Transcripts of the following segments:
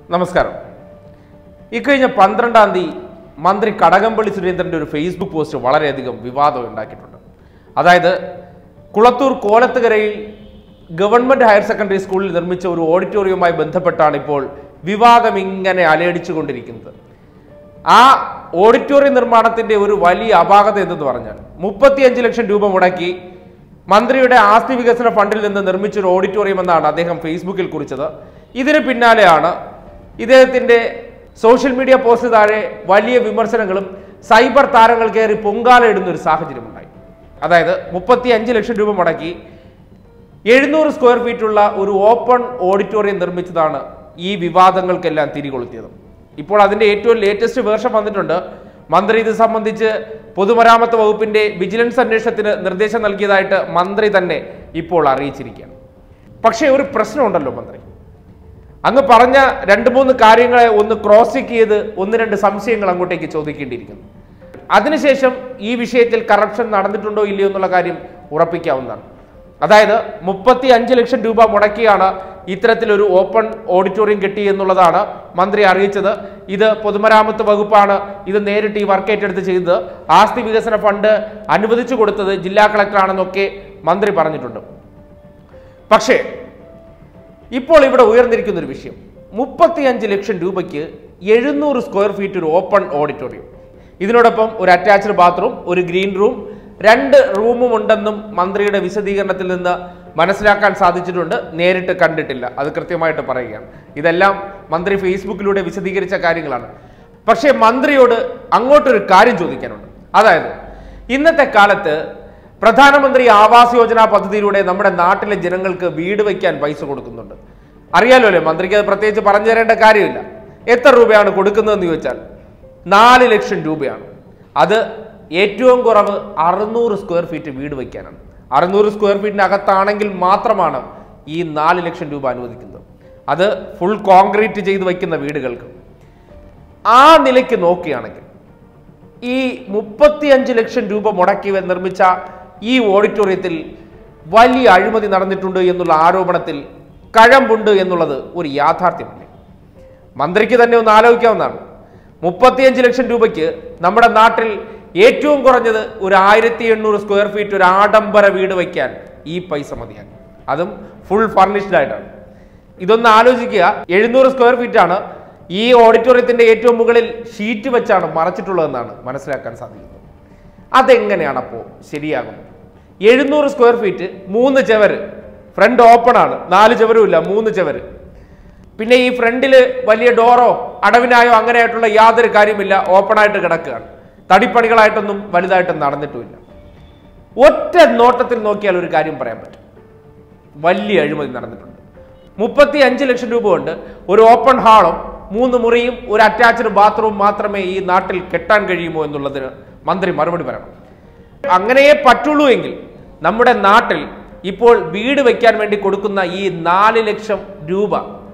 നമസ്കാരം ഇക്കഴിഞ്ഞ പന്ത്രണ്ടാം തീയതി മന്ത്രി കടകംപള്ളി സുരേന്ദ്രന്റെ ഒരു ഫേസ്ബുക്ക് പോസ്റ്റ് വളരെയധികം വിവാദം ഉണ്ടാക്കിയിട്ടുണ്ട് അതായത് കുളത്തൂർ കോലത്തുകരയിൽ ഗവൺമെന്റ് ഹയർ സെക്കൻഡറി സ്കൂളിൽ നിർമ്മിച്ച ഒരു ഓഡിറ്റോറിയവുമായി ബന്ധപ്പെട്ടാണ് ഇപ്പോൾ വിവാദം ഇങ്ങനെ അലയടിച്ചുകൊണ്ടിരിക്കുന്നത് ആ ഓഡിറ്റോറിയം നിർമ്മാണത്തിന്റെ ഒരു വലിയ അപാകത എന്തെന്ന് പറഞ്ഞാൽ മുപ്പത്തിയഞ്ച് ലക്ഷം രൂപ മുടക്കി മന്ത്രിയുടെ ആസ്തി വികസന ഫണ്ടിൽ നിന്ന് നിർമ്മിച്ച ഒരു ഓഡിറ്റോറിയം എന്നാണ് അദ്ദേഹം ഫേസ്ബുക്കിൽ കുറിച്ചത് ഇതിന് പിന്നാലെയാണ് ഇദ്ദേഹത്തിന്റെ സോഷ്യൽ മീഡിയ പോസ്റ്റ് താഴെ വലിയ വിമർശനങ്ങളും സൈബർ താരങ്ങൾ കയറി പൊങ്കാല ഇടുന്ന ഒരു സാഹചര്യമുണ്ടായി അതായത് മുപ്പത്തി അഞ്ച് ലക്ഷം രൂപ മുടക്കി എഴുന്നൂറ് സ്ക്വയർ ഫീറ്റുള്ള ഒരു ഓപ്പൺ ഓഡിറ്റോറിയം നിർമ്മിച്ചതാണ് ഈ വിവാദങ്ങൾക്കെല്ലാം തിരികൊളുത്തിയത് ഇപ്പോൾ അതിന്റെ ഏറ്റവും ലേറ്റസ്റ്റ് വേർഷൻ വന്നിട്ടുണ്ട് മന്ത്രി ഇത് സംബന്ധിച്ച് പൊതുമരാമത്ത് വകുപ്പിന്റെ വിജിലൻസ് അന്വേഷണത്തിന് നിർദ്ദേശം നൽകിയതായിട്ട് മന്ത്രി തന്നെ ഇപ്പോൾ അറിയിച്ചിരിക്കുകയാണ് പക്ഷേ ഒരു പ്രശ്നമുണ്ടല്ലോ മന്ത്രി അങ്ങ് പറഞ്ഞ രണ്ട് മൂന്ന് കാര്യങ്ങളെ ഒന്ന് ക്രോസ് ചെക്ക് ചെയ്ത് ഒന്ന് രണ്ട് സംശയങ്ങൾ അങ്ങോട്ടേക്ക് ചോദിക്കേണ്ടിയിരിക്കുന്നു അതിനുശേഷം ഈ വിഷയത്തിൽ കറപ്ഷൻ നടന്നിട്ടുണ്ടോ ഇല്ലയോ എന്നുള്ള കാര്യം ഉറപ്പിക്കാവുന്നതാണ് അതായത് മുപ്പത്തി അഞ്ച് ലക്ഷം രൂപ മുടക്കിയാണ് ഇത്തരത്തിലൊരു ഓപ്പൺ ഓഡിറ്റോറിയം കെട്ടി എന്നുള്ളതാണ് മന്ത്രി അറിയിച്ചത് ഇത് പൊതുമരാമത്ത് വകുപ്പാണ് ഇത് നേരിട്ട് ഈ വർക്ക് ഏറ്റെടുത്ത് ചെയ്തത് ആസ്തി വികസന ഫണ്ട് അനുവദിച്ചു കൊടുത്തത് ജില്ലാ കളക്ടറാണെന്നൊക്കെ മന്ത്രി പറഞ്ഞിട്ടുണ്ട് പക്ഷേ ഇപ്പോൾ ഇവിടെ ഉയർന്നിരിക്കുന്ന ഒരു വിഷയം മുപ്പത്തിയഞ്ച് ലക്ഷം രൂപയ്ക്ക് എഴുന്നൂറ് സ്ക്വയർ ഫീറ്റ് ഒരു ഓപ്പൺ ഓഡിറ്റോറിയം ഇതിനോടൊപ്പം ഒരു അറ്റാച്ച്ഡ് ബാത്റൂം ഒരു ഗ്രീൻ റൂം രണ്ട് റൂമും ഉണ്ടെന്നും മന്ത്രിയുടെ വിശദീകരണത്തിൽ നിന്ന് മനസ്സിലാക്കാൻ സാധിച്ചിട്ടുണ്ട് നേരിട്ട് കണ്ടിട്ടില്ല അത് കൃത്യമായിട്ട് പറയുകയാണ് ഇതെല്ലാം മന്ത്രി ഫേസ്ബുക്കിലൂടെ വിശദീകരിച്ച കാര്യങ്ങളാണ് പക്ഷേ മന്ത്രിയോട് അങ്ങോട്ടൊരു കാര്യം ചോദിക്കാനുണ്ട് അതായത് ഇന്നത്തെ കാലത്ത് പ്രധാനമന്ത്രി ആവാസ് യോജന പദ്ധതിയിലൂടെ നമ്മുടെ നാട്ടിലെ ജനങ്ങൾക്ക് വീട് വയ്ക്കാൻ പൈസ കൊടുക്കുന്നുണ്ട് അറിയാലോ അല്ലേ മന്ത്രിക്ക് അത് പ്രത്യേകിച്ച് പറഞ്ഞു തരേണ്ട കാര്യമില്ല എത്ര രൂപയാണ് കൊടുക്കുന്നതെന്ന് ചോദിച്ചാൽ നാല് ലക്ഷം രൂപയാണ് അത് ഏറ്റവും കുറവ് അറുന്നൂറ് സ്ക്വയർ ഫീറ്റ് വീട് വയ്ക്കാനാണ് അറുന്നൂറ് സ്ക്വയർ ഫീറ്റിനകത്താണെങ്കിൽ മാത്രമാണ് ഈ നാല് ലക്ഷം രൂപ അനുവദിക്കുന്നത് അത് ഫുൾ കോൺക്രീറ്റ് ചെയ്ത് വയ്ക്കുന്ന വീടുകൾക്ക് ആ നിലയ്ക്ക് നോക്കുകയാണെങ്കിൽ ഈ മുപ്പത്തിയഞ്ച് ലക്ഷം രൂപ മുടക്കി നിർമ്മിച്ച ഈ ഓഡിറ്റോറിയത്തിൽ വലിയ അഴിമതി നടന്നിട്ടുണ്ട് എന്നുള്ള ആരോപണത്തിൽ കഴമ്പുണ്ട് എന്നുള്ളത് ഒരു യാഥാർത്ഥ്യമല്ലേ മന്ത്രിക്ക് തന്നെ ഒന്ന് ആലോചിക്കാവുന്നതാണ് മുപ്പത്തിയഞ്ച് ലക്ഷം രൂപയ്ക്ക് നമ്മുടെ നാട്ടിൽ ഏറ്റവും കുറഞ്ഞത് ഒരു ആയിരത്തി എണ്ണൂറ് സ്ക്വയർ ഫീറ്റ് ഒരു ആഡംബര വീട് വയ്ക്കാൻ ഈ പൈസ മതിയാകും അതും ഫുൾ ഫർണിഷ്ഡ് ആയിട്ടാണ് ഇതൊന്ന് ആലോചിക്കുക എഴുന്നൂറ് സ്ക്വയർ ഫീറ്റ് ആണ് ഈ ഓഡിറ്റോറിയത്തിന്റെ ഏറ്റവും മുകളിൽ ഷീറ്റ് വെച്ചാണ് മറച്ചിട്ടുള്ളതെന്നാണ് മനസ്സിലാക്കാൻ സാധിക്കുന്നത് അതെങ്ങനെയാണ് അപ്പോൾ ശരിയാകുന്നത് എഴുന്നൂറ് സ്ക്വയർ ഫീറ്റ് മൂന്ന് ചവര് ഫ്രണ്ട് ഓപ്പൺ ആണ് നാല് ചവരും ഇല്ല മൂന്ന് ചവര് പിന്നെ ഈ ഫ്രണ്ടിൽ വലിയ ഡോറോ അടവിനായോ അങ്ങനെയായിട്ടുള്ള യാതൊരു കാര്യമില്ല ഓപ്പൺ ആയിട്ട് കിടക്കുകയാണ് തടിപ്പണികളായിട്ടൊന്നും വലുതായിട്ടൊന്നും നടന്നിട്ടുമില്ല ഒറ്റ നോട്ടത്തിൽ നോക്കിയാൽ ഒരു കാര്യം പറയാൻ പറ്റും വലിയ അഴിമതി നടന്നിട്ടുണ്ട് മുപ്പത്തി അഞ്ച് ലക്ഷം രൂപ കൊണ്ട് ഒരു ഓപ്പൺ ഹാളും മൂന്ന് മുറിയും ഒരു അറ്റാച്ച്ഡ് ബാത്റൂം മാത്രമേ ഈ നാട്ടിൽ കെട്ടാൻ കഴിയുമോ എന്നുള്ളതിന് മന്ത്രി മറുപടി പറയണം അങ്ങനെയേ പറ്റുള്ളൂ എങ്കിൽ നമ്മുടെ നാട്ടിൽ ഇപ്പോൾ വീട് വയ്ക്കാൻ വേണ്ടി കൊടുക്കുന്ന ഈ നാല് ലക്ഷം രൂപ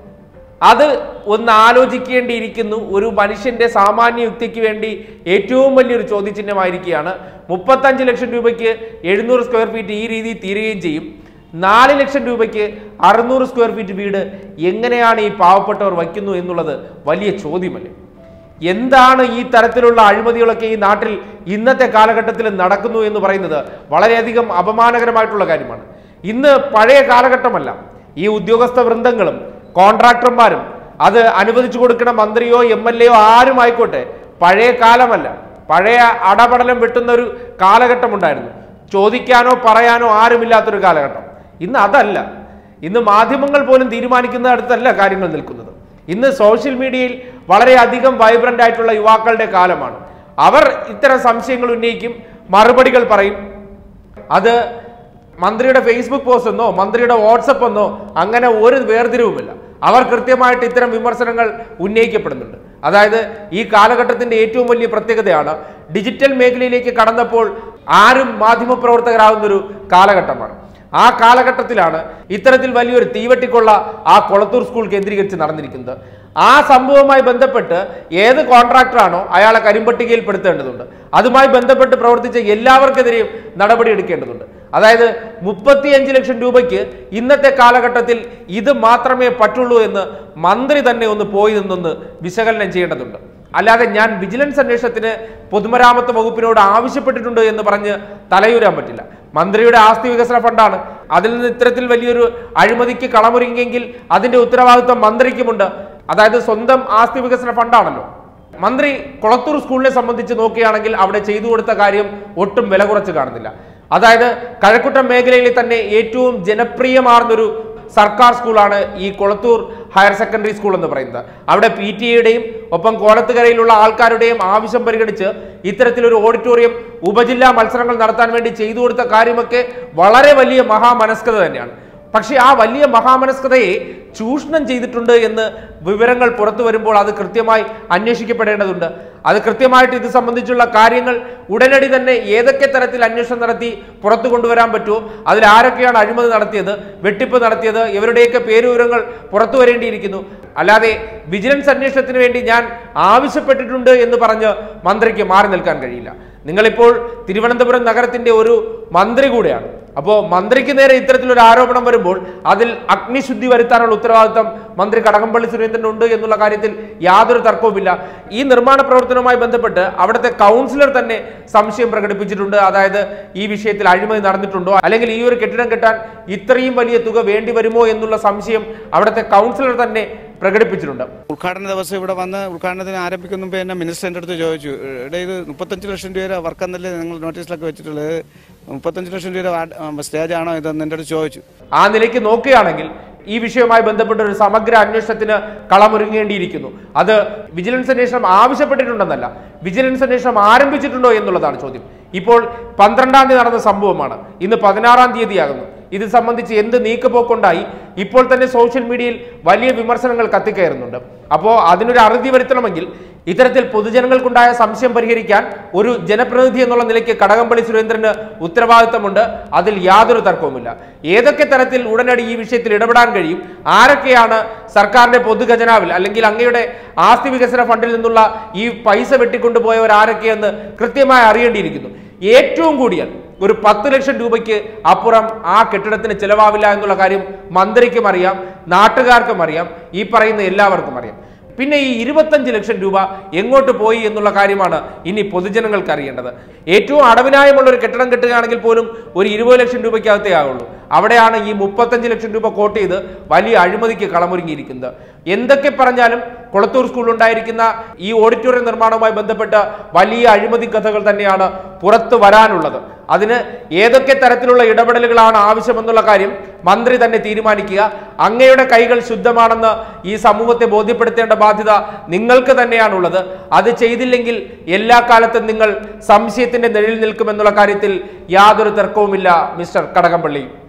അത് ഒന്ന് ആലോചിക്കേണ്ടിയിരിക്കുന്നു ഒരു മനുഷ്യന്റെ സാമാന്യ യുക്തിക്ക് വേണ്ടി ഏറ്റവും വലിയൊരു ചോദ്യചിഹ്നമായിരിക്കുകയാണ് മുപ്പത്തഞ്ച് ലക്ഷം രൂപയ്ക്ക് എഴുന്നൂറ് സ്ക്വയർ ഫീറ്റ് ഈ രീതിയിൽ തീരുകയും ചെയ്യും നാല് ലക്ഷം രൂപയ്ക്ക് അറുന്നൂറ് സ്ക്വയർ ഫീറ്റ് വീട് എങ്ങനെയാണ് ഈ പാവപ്പെട്ടവർ വയ്ക്കുന്നു എന്നുള്ളത് വലിയ ചോദ്യമല്ലേ എന്താണ് ഈ തരത്തിലുള്ള അഴിമതികളൊക്കെ ഈ നാട്ടിൽ ഇന്നത്തെ കാലഘട്ടത്തിൽ നടക്കുന്നു എന്ന് പറയുന്നത് വളരെയധികം അപമാനകരമായിട്ടുള്ള കാര്യമാണ് ഇന്ന് പഴയ കാലഘട്ടമല്ല ഈ ഉദ്യോഗസ്ഥ വൃന്ദങ്ങളും കോൺട്രാക്ടർമാരും അത് അനുവദിച്ചു കൊടുക്കുന്ന മന്ത്രിയോ എം എൽ എയോ ആരും ആയിക്കോട്ടെ പഴയ കാലമല്ല പഴയ അടപടലം വെട്ടുന്ന ഒരു കാലഘട്ടം ഉണ്ടായിരുന്നു ചോദിക്കാനോ പറയാനോ ആരുമില്ലാത്തൊരു കാലഘട്ടം ഇന്ന് അതല്ല ഇന്ന് മാധ്യമങ്ങൾ പോലും തീരുമാനിക്കുന്ന അടുത്തല്ല കാര്യങ്ങൾ നിൽക്കുന്നത് ഇന്ന് സോഷ്യൽ മീഡിയയിൽ വളരെയധികം വൈബ്രന്റ് ആയിട്ടുള്ള യുവാക്കളുടെ കാലമാണ് അവർ ഇത്തരം സംശയങ്ങൾ ഉന്നയിക്കും മറുപടികൾ പറയും അത് മന്ത്രിയുടെ ഫേസ്ബുക്ക് പോസ്റ്റ് എന്നോ മന്ത്രിയുടെ വാട്സപ്പ് എന്നോ അങ്ങനെ ഒരു വേർതിരിവുമില്ല അവർ കൃത്യമായിട്ട് ഇത്തരം വിമർശനങ്ങൾ ഉന്നയിക്കപ്പെടുന്നുണ്ട് അതായത് ഈ കാലഘട്ടത്തിന്റെ ഏറ്റവും വലിയ പ്രത്യേകതയാണ് ഡിജിറ്റൽ മേഖലയിലേക്ക് കടന്നപ്പോൾ ആരും മാധ്യമപ്രവർത്തകരാകുന്നൊരു കാലഘട്ടമാണ് ആ കാലഘട്ടത്തിലാണ് ഇത്തരത്തിൽ വലിയൊരു തീവട്ടിക്കൊള്ള ആ കൊളത്തൂർ സ്കൂൾ കേന്ദ്രീകരിച്ച് നടന്നിരിക്കുന്നത് ആ സംഭവവുമായി ബന്ധപ്പെട്ട് ഏത് കോൺട്രാക്ടറാണോ അയാളെ കരിമ്പട്ടികയിൽ പെടുത്തേണ്ടതുണ്ട് അതുമായി ബന്ധപ്പെട്ട് പ്രവർത്തിച്ച എല്ലാവർക്കെതിരെയും നടപടി എടുക്കേണ്ടതുണ്ട് അതായത് മുപ്പത്തിയഞ്ച് ലക്ഷം രൂപയ്ക്ക് ഇന്നത്തെ കാലഘട്ടത്തിൽ ഇത് മാത്രമേ പറ്റുള്ളൂ എന്ന് മന്ത്രി തന്നെ ഒന്ന് പോയി നിന്നൊന്ന് വിശകലനം ചെയ്യേണ്ടതുണ്ട് അല്ലാതെ ഞാൻ വിജിലൻസ് അന്വേഷണത്തിന് പൊതുമരാമത്ത് വകുപ്പിനോട് ആവശ്യപ്പെട്ടിട്ടുണ്ട് എന്ന് പറഞ്ഞ് തലയൂരാൻ പറ്റില്ല മന്ത്രിയുടെ ആസ്തി വികസന ഫണ്ടാണ് അതിൽ നിന്ന് ഇത്തരത്തിൽ വലിയൊരു അഴിമതിക്ക് കളമൊരുങ്ങിയെങ്കിൽ അതിന്റെ ഉത്തരവാദിത്വം മന്ത്രിക്കുമുണ്ട് അതായത് സ്വന്തം ആസ്തി വികസന ഫണ്ടാണല്ലോ മന്ത്രി കൊളത്തൂർ സ്കൂളിനെ സംബന്ധിച്ച് നോക്കുകയാണെങ്കിൽ അവിടെ ചെയ്തു കൊടുത്ത കാര്യം ഒട്ടും വില കുറച്ച് കാണുന്നില്ല അതായത് കഴക്കൂട്ടം മേഖലയിൽ തന്നെ ഏറ്റവും ജനപ്രിയമാർന്നൊരു സർക്കാർ സ്കൂളാണ് ഈ കൊളത്തൂർ ഹയർ സെക്കൻഡറി സ്കൂൾ എന്ന് പറയുന്നത് അവിടെ പി ടി എയുടെയും ഒപ്പം കോലത്തുകരയിലുള്ള ആൾക്കാരുടെയും ആവശ്യം പരിഗണിച്ച് ഇത്തരത്തിലൊരു ഓഡിറ്റോറിയം ഉപജില്ലാ മത്സരങ്ങൾ നടത്താൻ വേണ്ടി ചെയ്തു കൊടുത്ത കാര്യമൊക്കെ വളരെ വലിയ മഹാമനസ്കത തന്നെയാണ് പക്ഷേ ആ വലിയ മഹാമനസ്കതയെ ചൂഷണം ചെയ്തിട്ടുണ്ട് എന്ന് വിവരങ്ങൾ പുറത്തു വരുമ്പോൾ അത് കൃത്യമായി അന്വേഷിക്കപ്പെടേണ്ടതുണ്ട് അത് കൃത്യമായിട്ട് ഇത് സംബന്ധിച്ചുള്ള കാര്യങ്ങൾ ഉടനടി തന്നെ ഏതൊക്കെ തരത്തിൽ അന്വേഷണം നടത്തി പുറത്തു കൊണ്ടുവരാൻ പറ്റുമോ അതിൽ ആരൊക്കെയാണ് അഴിമതി നടത്തിയത് വെട്ടിപ്പ് നടത്തിയത് ഇവരുടെയൊക്കെ പേരുവിവരങ്ങൾ പുറത്തു വരേണ്ടിയിരിക്കുന്നു അല്ലാതെ വിജിലൻസ് അന്വേഷണത്തിന് വേണ്ടി ഞാൻ ആവശ്യപ്പെട്ടിട്ടുണ്ട് എന്ന് പറഞ്ഞ് മന്ത്രിക്ക് മാറി നിൽക്കാൻ കഴിയില്ല നിങ്ങളിപ്പോൾ തിരുവനന്തപുരം നഗരത്തിന്റെ ഒരു മന്ത്രി കൂടെയാണ് അപ്പോൾ മന്ത്രിക്ക് നേരെ ഇത്തരത്തിലൊരു ആരോപണം വരുമ്പോൾ അതിൽ അഗ്നിശുദ്ധി വരുത്താനുള്ള ഉത്തരവാദിത്തം മന്ത്രി കടകംപള്ളി സുരേന്ദ്രൻ ഉണ്ട് എന്നുള്ള കാര്യത്തിൽ യാതൊരു തർക്കവുമില്ല ഈ നിർമ്മാണ പ്രവർത്തനവുമായി ബന്ധപ്പെട്ട് അവിടുത്തെ കൗൺസിലർ തന്നെ സംശയം പ്രകടിപ്പിച്ചിട്ടുണ്ട് അതായത് ഈ വിഷയത്തിൽ അഴിമതി നടന്നിട്ടുണ്ടോ അല്ലെങ്കിൽ ഈ ഒരു കെട്ടിടം കെട്ടാൻ ഇത്രയും വലിയ തുക വേണ്ടി വരുമോ എന്നുള്ള സംശയം അവിടുത്തെ കൗൺസിലർ തന്നെ പ്രകടിപ്പിച്ചിട്ടുണ്ട് ഉദ്ഘാടന ദിവസം ഇവിടെ വന്ന് ഉദ്ഘാടനത്തിന് ആരംഭിക്കുന്ന മുമ്പ് എന്നെ മിനിസ്റ്റർ എൻ്റെ അടുത്ത് ചോദിച്ചു ഇവിടെ ഇത് മുപ്പത്തഞ്ച് ലക്ഷം രൂപ വർക്ക് എന്നല്ലേ നിങ്ങൾ നോട്ടീസിലൊക്കെ വെച്ചിട്ടുള്ളത് മുപ്പത്തഞ്ച് ലക്ഷം രൂപ സ്റ്റേജാണോ ഇതെന്ന് എൻ്റെ അടുത്ത് ചോദിച്ചു ആ നിലയ്ക്ക് നോക്കുകയാണെങ്കിൽ ഈ വിഷയവുമായി ബന്ധപ്പെട്ട ഒരു സമഗ്ര അന്വേഷണത്തിന് കളമൊരുങ്ങേണ്ടിയിരിക്കുന്നു അത് വിജിലൻസ് അന്വേഷണം ആവശ്യപ്പെട്ടിട്ടുണ്ടെന്നല്ല വിജിലൻസ് അന്വേഷണം ആരംഭിച്ചിട്ടുണ്ടോ എന്നുള്ളതാണ് ചോദ്യം ഇപ്പോൾ പന്ത്രണ്ടാം തീയതി നടന്ന സംഭവമാണ് ഇന്ന് പതിനാറാം തീയതിയാകുന്നു ഇത് സംബന്ധിച്ച് എന്ത് നീക്കുപോക്കുണ്ടായി ഇപ്പോൾ തന്നെ സോഷ്യൽ മീഡിയയിൽ വലിയ വിമർശനങ്ങൾ കത്തിക്കയറുന്നുണ്ട് അപ്പോൾ അതിനൊരു അറുതി വരുത്തണമെങ്കിൽ ഇത്തരത്തിൽ പൊതുജനങ്ങൾക്കുണ്ടായ സംശയം പരിഹരിക്കാൻ ഒരു ജനപ്രതിനിധി എന്നുള്ള നിലയ്ക്ക് കടകംപള്ളി സുരേന്ദ്രന് ഉത്തരവാദിത്തമുണ്ട് അതിൽ യാതൊരു തർക്കവുമില്ല ഏതൊക്കെ തരത്തിൽ ഉടനടി ഈ വിഷയത്തിൽ ഇടപെടാൻ കഴിയും ആരൊക്കെയാണ് സർക്കാരിന്റെ പൊതുഖജനാവിൽ അല്ലെങ്കിൽ അങ്ങയുടെ ആസ്തി വികസന ഫണ്ടിൽ നിന്നുള്ള ഈ പൈസ വെട്ടിക്കൊണ്ടുപോയവർ ആരൊക്കെയെന്ന് കൃത്യമായി അറിയേണ്ടിയിരിക്കുന്നു ഏറ്റവും കൂടിയാൽ ഒരു പത്ത് ലക്ഷം രൂപയ്ക്ക് അപ്പുറം ആ കെട്ടിടത്തിന് ചിലവാവില്ല എന്നുള്ള കാര്യം മന്ത്രിക്കും അറിയാം നാട്ടുകാർക്കും അറിയാം ഈ പറയുന്ന എല്ലാവർക്കും അറിയാം പിന്നെ ഈ ഇരുപത്തഞ്ച് ലക്ഷം രൂപ എങ്ങോട്ട് പോയി എന്നുള്ള കാര്യമാണ് ഇനി പൊതുജനങ്ങൾക്ക് അറിയേണ്ടത് ഏറ്റവും അടവിനായമുള്ള ഒരു കെട്ടിടം കെട്ടുകയാണെങ്കിൽ പോലും ഒരു ഇരുപത് ലക്ഷം രൂപയ്ക്കകത്തേ ആവുള്ളൂ അവിടെയാണ് ഈ മുപ്പത്തഞ്ച് ലക്ഷം രൂപ കോട്ട് ചെയ്ത് വലിയ അഴിമതിക്ക് കളമൊരുങ്ങിയിരിക്കുന്നത് എന്തൊക്കെ പറഞ്ഞാലും കൊളത്തൂർ സ്കൂളിൽ ഉണ്ടായിരിക്കുന്ന ഈ ഓഡിറ്റോറിയം നിർമ്മാണവുമായി ബന്ധപ്പെട്ട വലിയ അഴിമതി കഥകൾ തന്നെയാണ് പുറത്തു വരാനുള്ളത് അതിന് ഏതൊക്കെ തരത്തിലുള്ള ഇടപെടലുകളാണ് ആവശ്യമെന്നുള്ള കാര്യം മന്ത്രി തന്നെ തീരുമാനിക്കുക അങ്ങയുടെ കൈകൾ ശുദ്ധമാണെന്ന് ഈ സമൂഹത്തെ ബോധ്യപ്പെടുത്തേണ്ട ബാധ്യത നിങ്ങൾക്ക് തന്നെയാണുള്ളത് അത് ചെയ്തില്ലെങ്കിൽ എല്ലാ കാലത്തും നിങ്ങൾ സംശയത്തിന്റെ നിഴലിൽ നിൽക്കുമെന്നുള്ള കാര്യത്തിൽ യാതൊരു തർക്കവുമില്ല മിസ്റ്റർ കടകംപള്ളി